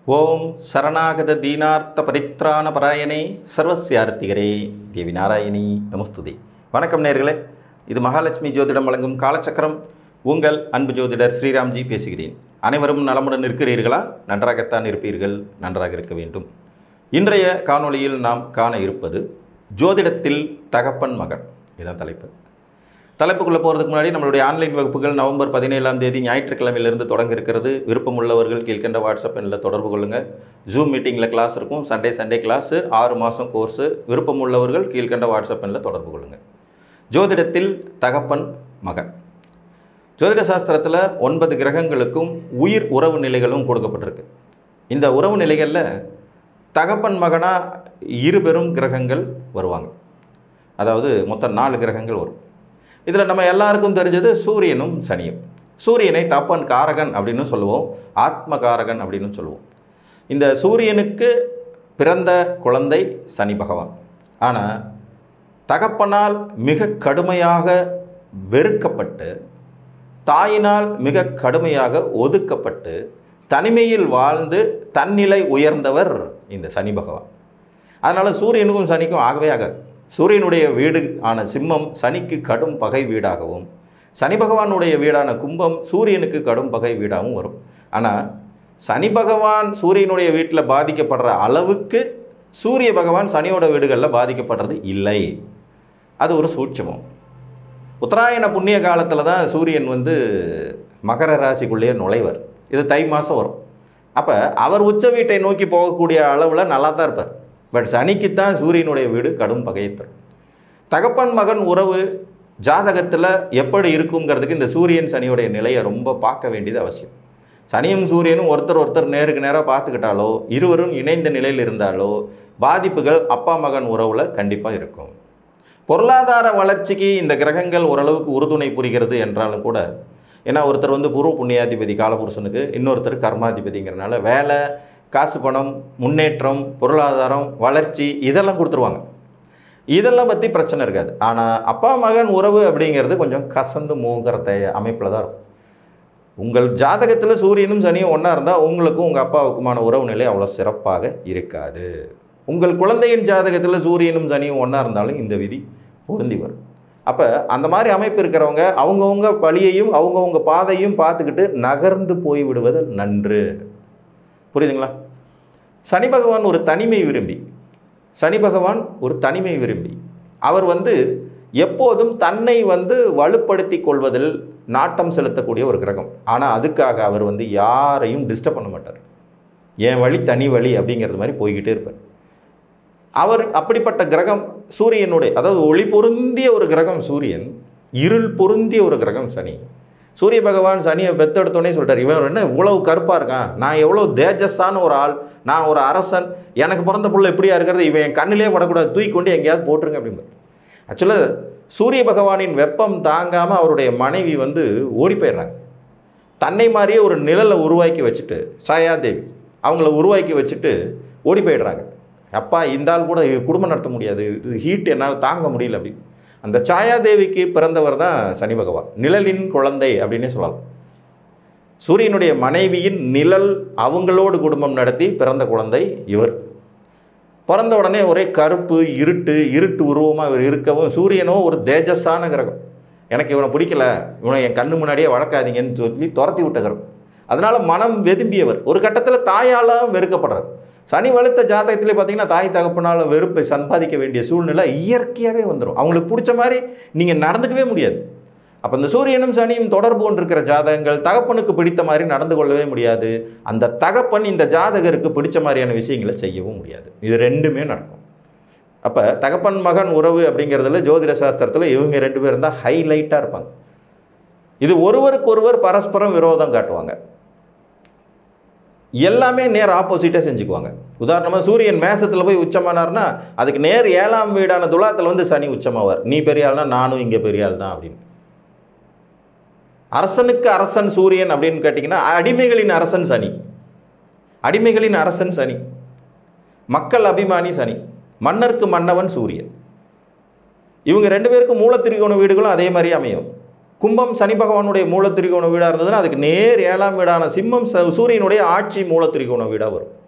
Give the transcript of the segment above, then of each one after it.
ஓம் சரணாகத தீனார்த்த பரித்ராண பராயணே சர்வசியார்த்திகரே தேவி நாராயணி நமஸ்துதே வணக்கம் நேர்களே இது மகாலட்சுமி ஜோதிடம் வழங்கும் காலச்சக்கரம் உங்கள் அன்பு ஜோதிடர் ஸ்ரீராம்ஜி பேசுகிறேன் அனைவரும் நலமுடன் இருக்கிறீர்களா நன்றாகத்தான் இருப்பீர்கள் நன்றாக இருக்க வேண்டும் இன்றைய காணொளியில் நாம் காண இருப்பது ஜோதிடத்தில் தகப்பன் மகன் இதுதான் தலைப்பு தலைப்புக்குள்ளே போகிறதுக்கு முன்னாடி நம்மளுடைய ஆன்லைன் வகுப்புகள் நவம்பர் பதினேழாம் தேதி ஞாயிற்றுக்கிழமையிலிருந்து தொடங்க இருக்கிறது விருப்பம் உள்ளவர்கள் கீழ்கண்ட வாட்ஸ்அப் எண்ணில் தொடர்பு கொள்ளுங்கள் ஜூம் மீட்டிங்கில் கிளாஸ் இருக்கும் சண்டே சண்டே கிளாஸு ஆறு மாதம் கோர்ஸு விருப்பம் உள்ளவர்கள் கீழ்கண்ட வாட்ஸ்அப் எண்ணில் தொடர்பு கொள்ளுங்கள் ஜோதிடத்தில் தகப்பன் மகன் ஜோதிட சாஸ்திரத்தில் ஒன்பது கிரகங்களுக்கும் உயிர் உறவு நிலைகளும் கொடுக்கப்பட்டிருக்கு இந்த உறவு நிலைகளில் தகப்பன் மகனாக இரு பெரும் கிரகங்கள் வருவாங்க அதாவது மொத்தம் நாலு கிரகங்கள் வரும் இதில் நம்ம எல்லாருக்கும் தெரிஞ்சது சூரியனும் சனியும் சூரியனை தப்பன் காரகன் அப்படின்னு சொல்லுவோம் ஆத்ம காரகன் அப்படின்னு சொல்லுவோம் இந்த சூரியனுக்கு பிறந்த குழந்தை சனி பகவான் ஆனால் தகப்பனால் மிக கடுமையாக வெறுக்கப்பட்டு தாயினால் மிக கடுமையாக ஒதுக்கப்பட்டு தனிமையில் வாழ்ந்து தன்னிலை உயர்ந்தவர் இந்த சனி பகவான் அதனால் சூரியனுக்கும் சனிக்கும் ஆகவே ஆகாது சூரியனுடைய வீடு ஆன சிம்மம் சனிக்கு கடும் பகை வீடாகவும் சனி பகவானுடைய வீடான கும்பம் சூரியனுக்கு கடும் பகை வீடாகவும் வரும் ஆனால் சனி பகவான் சூரியனுடைய வீட்டில் பாதிக்கப்படுற அளவுக்கு சூரிய பகவான் சனியோட வீடுகளில் பாதிக்கப்படுறது இல்லை அது ஒரு சூட்சமம் உத்தராயண புண்ணிய காலத்தில் தான் சூரியன் வந்து மகர ராசிக்குள்ளேயே நுழைவர் இது தை மாதம் வரும் அப்போ அவர் உச்ச வீட்டை நோக்கி போகக்கூடிய அளவில் நல்லா தான் இருப்பார் பட் சனிக்குத்தான் சூரியனுடைய வீடு கடும் பகையை தரும் தகப்பன் மகன் உறவு ஜாதகத்தில் எப்படி இருக்குங்கிறதுக்கு இந்த சூரியன் சனியுடைய நிலையை ரொம்ப பார்க்க வேண்டியது அவசியம் சனியும் சூரியனும் ஒருத்தர் ஒருத்தர் நேருக்கு நேராக பார்த்துக்கிட்டாலோ இருவரும் இணைந்த நிலையில் இருந்தாலோ பாதிப்புகள் அப்பா மகன் உறவில் கண்டிப்பாக இருக்கும் பொருளாதார வளர்ச்சிக்கு இந்த கிரகங்கள் ஓரளவுக்கு உறுதுணை புரிகிறது என்றாலும் கூட ஏன்னா ஒருத்தர் வந்து பூர்வ புண்ணியாதிபதி காலபுருஷனுக்கு இன்னொருத்தர் கர்மாதிபதிங்கிறனால வேலை காசு பணம் முன்னேற்றம் பொருளாதாரம் வளர்ச்சி இதெல்லாம் கொடுத்துருவாங்க இதெல்லாம் பற்றி பிரச்சனை இருக்காது ஆனால் அப்பா மகன் உறவு அப்படிங்கிறது கொஞ்சம் கசந்து மூங்கிறத அமைப்பில் தான் இருக்கும் உங்கள் ஜாதகத்தில் சூரியனும் சனியும் ஒன்றா இருந்தால் உங்களுக்கும் உங்கள் அப்பாவுக்குமான உறவு நிலை அவ்வளோ சிறப்பாக இருக்காது உங்கள் குழந்தையின் ஜாதகத்தில் சூரியனும் சனியும் ஒன்றா இருந்தாலும் இந்த விதி பொருந்தி வரும் அப்போ அந்த மாதிரி அமைப்பு இருக்கிறவங்க அவங்கவுங்க வழியையும் அவங்கவுங்க பாதையும் பார்த்துக்கிட்டு நகர்ந்து போய் விடுவது நன்று புரியுதுங்களா சனி பகவான் ஒரு தனிமை விரும்பி சனி பகவான் ஒரு தனிமை விரும்பி அவர் வந்து எப்போதும் தன்னை வந்து வலுப்படுத்தி கொள்வதில் நாட்டம் செலுத்தக்கூடிய ஒரு கிரகம் ஆனால் அதுக்காக அவர் வந்து யாரையும் டிஸ்டர்ப் பண்ண மாட்டார் என் வழி தனி வழி அப்படிங்கிறது மாதிரி போய்கிட்டே இருப்பார் அவர் அப்படிப்பட்ட கிரகம் சூரியனுடைய அதாவது ஒளி பொருந்திய ஒரு கிரகம் சூரியன் இருள் பொருந்திய ஒரு கிரகம் சனி சூரிய பகவான் சனியை பெத்தெடுத்தோடனே சொல்லிட்டார் இவன் என்ன இவ்வளவு கருப்பாக இருக்கான் நான் எவ்வளோ தேஜஸான ஒரு ஆள் நான் ஒரு அரசன் எனக்கு பிறந்த புள்ள எப்படியா இருக்கிறது இவன் என் கண்ணிலே படக்கூடாது தூக்கி கொண்டு எங்கேயாவது போட்டுருங்க அப்படிம்பார் ஆக்சுவலாக சூரிய பகவானின் வெப்பம் தாங்காமல் அவருடைய மனைவி வந்து ஓடி போயிடுறாங்க தன்னை மாதிரியே ஒரு நிழலை உருவாக்கி வச்சுட்டு சாயாதேவி அவங்கள உருவாக்கி வச்சுட்டு ஓடி போயிடுறாங்க அப்பா இந்த ஆள் கூட குடும்பம் நடத்த முடியாது இது ஹீட் என்னால் தாங்க முடியல அப்படின்னு அந்த சாயாதேவிக்கு பிறந்தவர் தான் சனி பகவான் நிழலின் குழந்தை அப்படின்னே சொல்லலாம் சூரியனுடைய மனைவியின் நிழல் அவங்களோடு குடும்பம் நடத்தி பிறந்த குழந்தை இவர் பிறந்த உடனே ஒரே கருப்பு இருட்டு இருட்டு உருவமாக இவர் இருக்கவும் சூரியனோ ஒரு தேஜஸான கிரகம் எனக்கு இவனை பிடிக்கல இவனை என் கண்ணு முன்னாடியே வளர்க்காதீங்கன்னு சொல்லி துரத்தி விட்ட கிரகம் அதனால் மனம் வெதும்பியவர் ஒரு கட்டத்தில் தாயால் வெறுக்கப்படுறார் சனி வலுத்த ஜாதகத்திலே பார்த்தீங்கன்னா தாய் தகப்பனால் வெறுப்பை சம்பாதிக்க வேண்டிய சூழ்நிலை இயற்கையாகவே வந்துடும் அவங்களுக்கு பிடிச்ச மாதிரி நீங்கள் நடந்துக்கவே முடியாது அப்போ இந்த சூரியனும் சனியும் தொடர்பு கொண்டிருக்கிற ஜாதகங்கள் தகப்பனுக்கு பிடித்த மாதிரி நடந்து கொள்ளவே முடியாது அந்த தகப்பன் இந்த ஜாதகருக்கு பிடிச்ச மாதிரியான விஷயங்களை செய்யவும் முடியாது இது ரெண்டுமே நடக்கும் அப்போ தகப்பன் மகன் உறவு அப்படிங்கிறதுல ஜோதிட சாஸ்திரத்தில் இவங்க ரெண்டு பேரும் தான் ஹைலைட்டாக இருப்பாங்க இது ஒருவருக்கொருவர் பரஸ்பரம் விரோதம் காட்டுவாங்க எல்லாமே நேர் ஆப்போசிட்டாக செஞ்சுக்குவாங்க உதாரணமாக சூரியன் மேசத்தில் போய் உச்சமானார்னா அதுக்கு நேர் ஏழாம் வீடான துலாத்தில் வந்து சனி உச்சமாவார் நீ பெரிய ஆள்னா நானும் இங்கே பெரிய ஆள் தான் அப்படின்னு அரசனுக்கு அரசன் சூரியன் அப்படின்னு கேட்டிங்கன்னா அடிமைகளின் அரசன் சனி அடிமைகளின் அரசன் சனி மக்கள் அபிமானி சனி மன்னருக்கு மன்னவன் சூரியன் இவங்க ரெண்டு பேருக்கும் மூலத்திரிகோண வீடுகளும் அதே மாதிரி அமையும் கும்பம் சனி பகவானுடைய மூலத்திரிகோண வீடாக இருந்ததுன்னா அதுக்கு நேர் ஏழாம் வீடான சிம்மம் ச- சூரியனுடைய ஆட்சி மூலத்திரிகோண வீடாக வரும்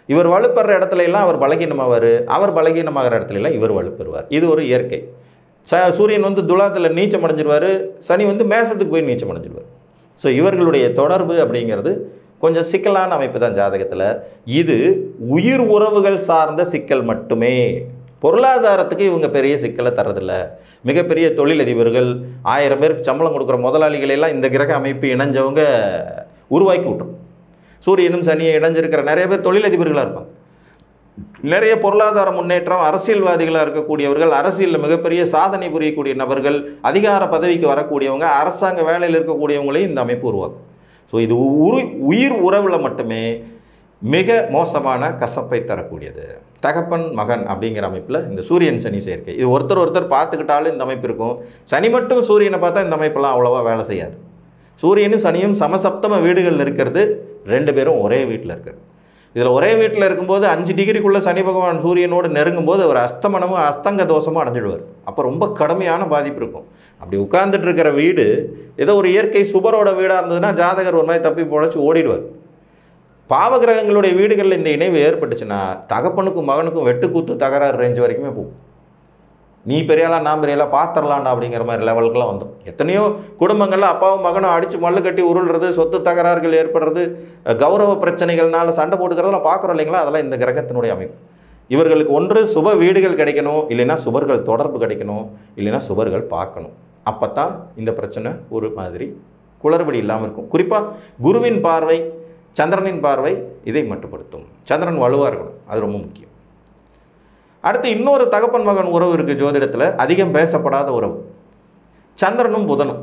இவர் வலுப்படுற இடத்துல எல்லாம் அவர் பலகீனமாவார் அவர் பலகீனமாகிற இடத்துல எல்லாம் இவர் வலுப்பெறுவார் இது ஒரு இயற்கை ச சூரியன் வந்து துலாத்தில் நீச்சம் அடைஞ்சிருவார் சனி வந்து மேசத்துக்கு போய் நீச்சம் அடைஞ்சிருவார் ஸோ இவர்களுடைய தொடர்பு அப்படிங்கிறது கொஞ்சம் சிக்கலான அமைப்பு தான் ஜாதகத்தில் இது உயிர் உறவுகள் சார்ந்த சிக்கல் மட்டுமே பொருளாதாரத்துக்கு இவங்க பெரிய சிக்கலை தரதில்ல மிகப்பெரிய தொழிலதிபர்கள் ஆயிரம் பேருக்கு சம்பளம் கொடுக்குற முதலாளிகளை எல்லாம் இந்த கிரக அமைப்பு இணைஞ்சவங்க உருவாக்கி விட்டுரும் சூரியனும் சனியை இணைஞ்சிருக்கிற நிறைய பேர் தொழிலதிபர்களாக இருப்பாங்க நிறைய பொருளாதார முன்னேற்றம் அரசியல்வாதிகளாக இருக்கக்கூடியவர்கள் அரசியலில் மிகப்பெரிய சாதனை புரியக்கூடிய நபர்கள் அதிகார பதவிக்கு வரக்கூடியவங்க அரசாங்க வேலையில் இருக்கக்கூடியவங்களையும் இந்த அமைப்பு உருவாக்கும் ஸோ இது உரு உயிர் உறவில் மட்டுமே மிக மோசமான கசப்பை தரக்கூடியது தகப்பன் மகன் அப்படிங்கிற அமைப்பில் இந்த சூரியன் சனி சேர்க்கை இது ஒருத்தர் ஒருத்தர் பார்த்துக்கிட்டாலும் இந்த அமைப்பு இருக்கும் சனி மட்டும் சூரியனை பார்த்தா இந்த அமைப்பெல்லாம் அவ்வளோவா வேலை செய்யாது சூரியனும் சனியும் சமசப்தம வீடுகளில் இருக்கிறது ரெண்டு பேரும் ஒரே வீட்டில் இருக்கிறது இதில் ஒரே வீட்டில் இருக்கும்போது அஞ்சு டிகிரிக்குள்ளே சனி பகவான் சூரியனோடு நெருங்கும்போது அவர் அஸ்தமனமும் அஸ்தங்க தோஷமும் அடைஞ்சிடுவார் அப்போ ரொம்ப கடுமையான பாதிப்பு இருக்கும் அப்படி உட்கார்ந்துட்டு இருக்கிற வீடு ஏதோ ஒரு இயற்கை சுபரோட வீடாக இருந்ததுன்னா ஜாதகர் ஒரு மாதிரி தப்பி பொழைச்சி ஓடிடுவார் பாவகிரகங்களுடைய வீடுகளில் இந்த இணைவு ஏற்பட்டுச்சுன்னா தகப்பனுக்கும் மகனுக்கும் வெட்டுக்கூத்து தகராறு ரேஞ்ச் வரைக்குமே போகும் நீ பெரியாளா நான் பெரியாளா பார்த்துடலாம்டா அப்படிங்கிற மாதிரி லெவலுக்குலாம் வந்துடும் எத்தனையோ குடும்பங்களில் அப்பாவும் மகனும் அடித்து மல்லு கட்டி உருள்றது சொத்து தகராறுகள் ஏற்படுறது அஹ், கௌரவ பிரச்சனைகள்னால சண்டை போட்டுக்கிறதெல்லாம் பார்க்குறோம் இல்லைங்களா அதெல்லாம் இந்த கிரகத்தினுடைய அமைப்பு இவர்களுக்கு ஒன்று சுப வீடுகள் கிடைக்கணும் இல்லைன்னா சுபர்கள் தொடர்பு கிடைக்கணும் இல்லைன்னா சுபர்கள் பார்க்கணும் அப்போ தான் இந்த பிரச்சனை ஒரு மாதிரி குளறுபடி இல்லாமல் இருக்கும் குறிப்பாக குருவின் பார்வை சந்திரனின் பார்வை இதை மட்டுப்படுத்தும் சந்திரன் வலுவாக இருக்கணும் அது ரொம்ப முக்கியம் அடுத்து இன்னொரு தகப்பன் மகன் உறவு இருக்குது ஜோதிடத்தில் அதிகம் பேசப்படாத உறவு சந்திரனும் புதனும்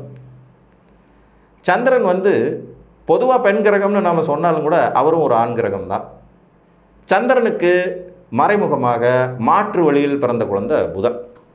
சந்திரன் வந்து பொதுவாக பெண் கிரகம்னு நாம் சொன்னாலும் கூட அவரும் ஒரு ஆண் கிரகம் தான் சந்திரனுக்கு மறைமுகமாக மாற்று வழியில் பிறந்த குழந்தை புதன்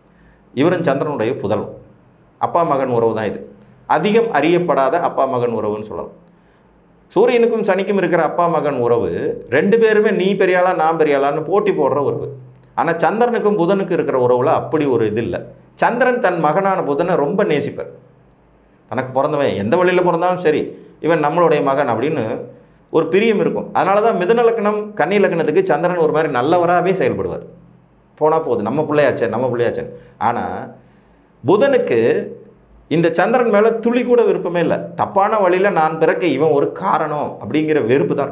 இவரும் சந்திரனுடைய புதல்வன் அப்பா மகன் உறவு தான் இது அதிகம் அறியப்படாத அப்பா மகன் உறவுன்னு சொல்லலாம் சூரியனுக்கும் சனிக்கும் இருக்கிற அப்பா மகன் உறவு ரெண்டு பேருமே நீ பெரியாளா நான் பெரியாளான்னு போட்டி போடுற உறவு ஆனால் சந்திரனுக்கும் புதனுக்கும் இருக்கிற உறவுல அப்படி ஒரு இது இல்லை சந்திரன் தன் மகனான புதனை ரொம்ப நேசிப்பார் தனக்கு பிறந்தவன் எந்த வழியில் பிறந்தாலும் சரி இவன் நம்மளுடைய மகன் அப்படின்னு ஒரு பிரியம் இருக்கும் அதனால தான் மிதுன லக்னம் கன்னி லக்னத்துக்கு சந்திரன் ஒரு மாதிரி நல்லவராகவே செயல்படுவார் போனால் போகுது நம்ம பிள்ளையாச்சே நம்ம பிள்ளையாச்சே ஆனால் புதனுக்கு இந்த சந்திரன் மேலே துளி கூட விருப்பமே இல்லை தப்பான வழியில் நான் பிறக்க இவன் ஒரு காரணம் அப்படிங்கிற வெறுப்பு தான்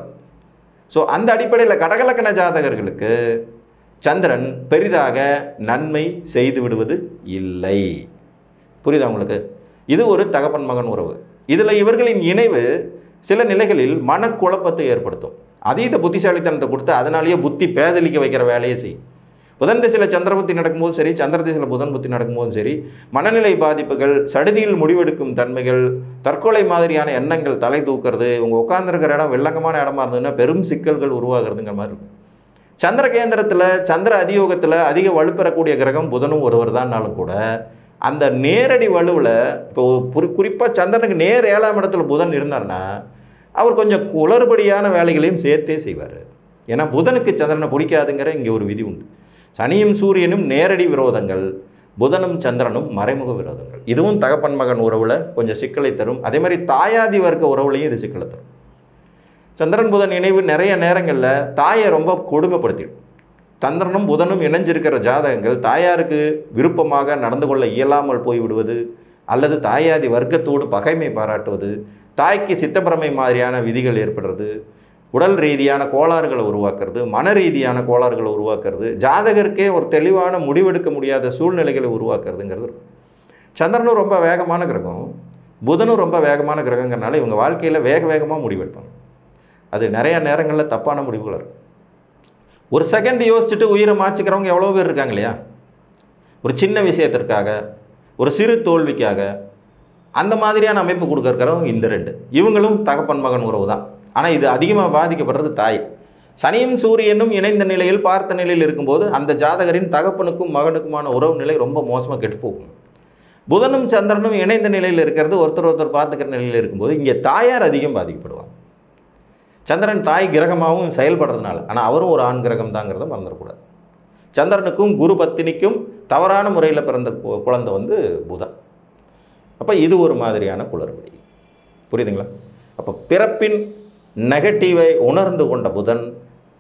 ஸோ அந்த அடிப்படையில் கடகலக்கண ஜாதகர்களுக்கு சந்திரன் பெரிதாக நன்மை செய்து விடுவது இல்லை புரியுதா உங்களுக்கு இது ஒரு தகப்பன் மகன் உறவு இதில் இவர்களின் இணைவு சில நிலைகளில் மனக்குழப்பத்தை ஏற்படுத்தும் அதீத புத்திசாலித்தனத்தை கொடுத்து அதனாலேயே புத்தி பேதலிக்க வைக்கிற வேலையை செய்யும் புதன் திசையில் சந்திர புத்தி நடக்கும்போது சரி சந்திர திசையில் புதன் புத்தி நடக்கும்போதும் சரி மனநிலை பாதிப்புகள் சடுதியில் முடிவெடுக்கும் தன்மைகள் தற்கொலை மாதிரியான எண்ணங்கள் தலை தூக்கிறது இவங்க உட்காந்துருக்கிற இடம் வெள்ளங்கமான இடமா இருந்ததுன்னா பெரும் சிக்கல்கள் உருவாகிறதுங்கிற மாதிரி இருக்கும் சந்திர கேந்திரத்தில் சந்திர அதியோகத்தில் அதிக வலுப்பெறக்கூடிய கிரகம் புதனும் ஒருவர் தான்னாலும் கூட அந்த நேரடி வலுவில் இப்போ குறி குறிப்பாக சந்திரனுக்கு நேர் ஏழாம் இடத்துல புதன் இருந்தார்னா அவர் கொஞ்சம் குளறுபடியான வேலைகளையும் சேர்த்தே செய்வார் ஏன்னா புதனுக்கு சந்திரனை பிடிக்காதுங்கிற இங்கே ஒரு விதி உண்டு சனியும் சூரியனும் நேரடி விரோதங்கள் புதனும் சந்திரனும் மறைமுக விரோதங்கள் இதுவும் தகப்பன் மகன் உறவில் கொஞ்சம் சிக்கலை தரும் அதே மாதிரி தாயாதி வர்க்க உறவுலையும் இது சிக்கலை தரும் சந்திரன் புதன் இணைவு நிறைய நேரங்களில் தாயை ரொம்ப கொடுமைப்படுத்திடும் சந்திரனும் புதனும் இணைஞ்சிருக்கிற ஜாதகங்கள் தாயாருக்கு விருப்பமாக நடந்து கொள்ள இயலாமல் போய்விடுவது அல்லது தாயாதி வர்க்கத்தோடு பகைமை பாராட்டுவது தாய்க்கு சித்தப்பிரமை மாதிரியான விதிகள் ஏற்படுறது உடல் ரீதியான கோளாறுகளை உருவாக்குறது மன ரீதியான கோளாறுகளை உருவாக்குறது ஜாதகருக்கே ஒரு தெளிவான முடிவெடுக்க முடியாத சூழ்நிலைகளை உருவாக்குறதுங்கிறது இருக்கும் சந்திரனும் ரொம்ப வேகமான கிரகம் புதனும் ரொம்ப வேகமான கிரகங்கிறனால இவங்க வாழ்க்கையில் வேக வேகமாக முடிவெடுப்பாங்க அது நிறைய நேரங்களில் தப்பான முடிவுகள் இருக்கும் ஒரு செகண்ட் யோசிச்சுட்டு உயிரை மாச்சிக்கிறவங்க எவ்வளோ பேர் இருக்காங்க இல்லையா ஒரு சின்ன விஷயத்திற்காக ஒரு சிறு தோல்விக்காக அந்த மாதிரியான அமைப்பு கொடுக்கறவங்க இந்த ரெண்டு இவங்களும் தகப்பன் மகன் உறவு தான் ஆனால் இது அதிகமாக பாதிக்கப்படுறது தாய் சனியும் சூரியனும் இணைந்த நிலையில் பார்த்த நிலையில் இருக்கும்போது அந்த ஜாதகரின் தகப்பனுக்கும் மகனுக்குமான உறவு நிலை ரொம்ப மோசமாக கெட்டு போகும் புதனும் சந்திரனும் இணைந்த நிலையில் இருக்கிறது ஒருத்தர் ஒருத்தர் பார்த்துக்கிற நிலையில் இருக்கும்போது இங்கே தாயார் அதிகம் பாதிக்கப்படுவாங்க சந்திரன் தாய் கிரகமாகவும் செயல்படுறதுனால ஆனால் அவரும் ஒரு ஆண் கிரகம் தாங்கிறத மறந்துடக்கூடாது சந்திரனுக்கும் குரு பத்தினிக்கும் தவறான முறையில் பிறந்த கு- குழந்தை வந்து புதன் அப்போ இது ஒரு மாதிரியான குளறுபடி புரியுதுங்களா அப்போ பிறப்பின் நெகட்டிவை உணர்ந்து கொண்ட புதன்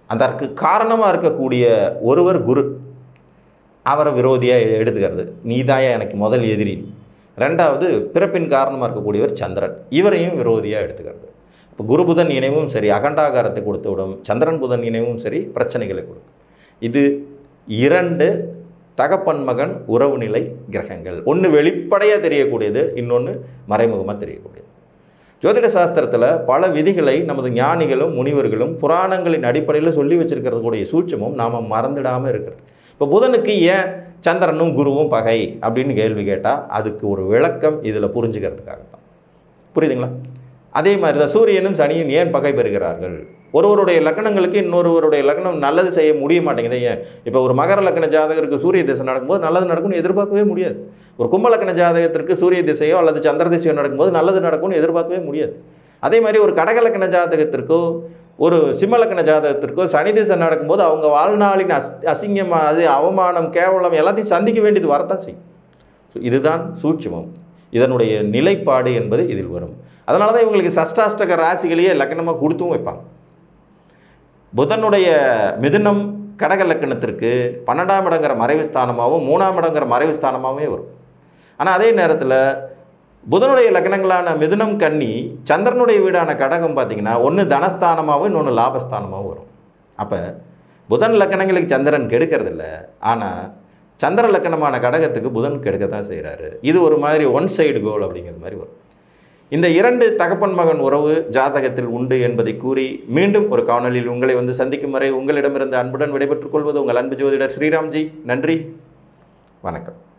அதற்கு காரணமாக இருக்கக்கூடிய ஒருவர் குரு அவரை விரோதியாக எடுத்துக்கிறது நீதாயா எனக்கு முதல் எதிரி ரெண்டாவது பிறப்பின் காரணமாக இருக்கக்கூடியவர் சந்திரன் இவரையும் விரோதியாக எடுத்துக்கிறது இப்போ குரு புதன் இணைவும் சரி அகண்டாகாரத்தை கொடுத்து விடும் சந்திரன் புதன் இணைவும் சரி பிரச்சனைகளை கொடுக்கும் இது இரண்டு தகப்பன் மகன் உறவு நிலை கிரகங்கள் ஒன்று வெளிப்படையாக தெரியக்கூடியது இன்னொன்று மறைமுகமாக தெரியக்கூடியது ஜோதிட சாஸ்திரத்தில் பல விதிகளை நமது ஞானிகளும் முனிவர்களும் புராணங்களின் அடிப்படையில் சொல்லி வச்சிருக்கிறது கூடிய சூட்சமும் நாம் மறந்துடாமல் இருக்கிறது இப்போ புதனுக்கு ஏன் சந்திரனும் குருவும் பகை அப்படின்னு கேள்வி கேட்டால் அதுக்கு ஒரு விளக்கம் இதில் புரிஞ்சுக்கிறதுக்காக தான் புரியுதுங்களா அதே மாதிரி தான் சூரியனும் சனியும் ஏன் பகை பெறுகிறார்கள் ஒருவருடைய லக்னங்களுக்கு இன்னொருவருடைய லக்னம் நல்லது செய்ய முடிய மாட்டேங்குது ஏன் இப்போ ஒரு மகர லக்ன ஜாதகருக்கு சூரிய திசை நடக்கும்போது நல்லது நடக்கும்னு எதிர்பார்க்கவே முடியாது ஒரு கும்ப லக்ன ஜாதகத்திற்கு சூரிய திசையோ அல்லது சந்திர திசையோ நடக்கும்போது நல்லது நடக்கும்னு எதிர்பார்க்கவே முடியாது அதே மாதிரி ஒரு கடக லக்ன ஜாதகத்திற்கோ ஒரு சிம்ம லக்ன ஜாதகத்திற்கோ சனி திசை நடக்கும்போது அவங்க வாழ்நாளின் அஸ் அசிங்கம் அது அவமானம் கேவலம் எல்லாத்தையும் சந்திக்க வேண்டியது வரத்தான் செய்யும் ஸோ இதுதான் சூட்சுமம் இதனுடைய நிலைப்பாடு என்பது இதில் வரும் அதனால தான் இவங்களுக்கு சஷ்டாஷ்டக ராசிகளையே லக்னமாக கொடுத்தும் வைப்பாங்க புதனுடைய மிதுனம் கடக லக்கணத்திற்கு பன்னெண்டாம் இடங்கிற மறைவு ஸ்தானமாகவும் மூணாம் இடங்கிற மறைவு ஸ்தானமாகவே வரும் ஆனால் அதே நேரத்தில் புதனுடைய லக்னங்களான மிதுனம் கன்னி சந்திரனுடைய வீடான கடகம் பார்த்தீங்கன்னா ஒன்று தனஸ்தானமாகவும் இன்னொன்று லாபஸ்தானமாகவும் வரும் அப்போ புதன் லக்கணங்களுக்கு சந்திரன் கெடுக்கிறதில்ல ஆனால் சந்திர லக்கணமான கடகத்துக்கு புதன் கெடுக்க தான் செய்கிறாரு இது ஒரு மாதிரி ஒன் சைடு கோல் அப்படிங்கிற மாதிரி வரும் இந்த இரண்டு தகப்பன் மகன் உறவு ஜாதகத்தில் உண்டு என்பதை கூறி மீண்டும் ஒரு காணொலியில் உங்களை வந்து சந்திக்கும் வரை உங்களிடமிருந்து அன்புடன் விடைபெற்றுக் கொள்வது உங்கள் அன்பு ஜோதிடர் ஸ்ரீராம்ஜி நன்றி வணக்கம்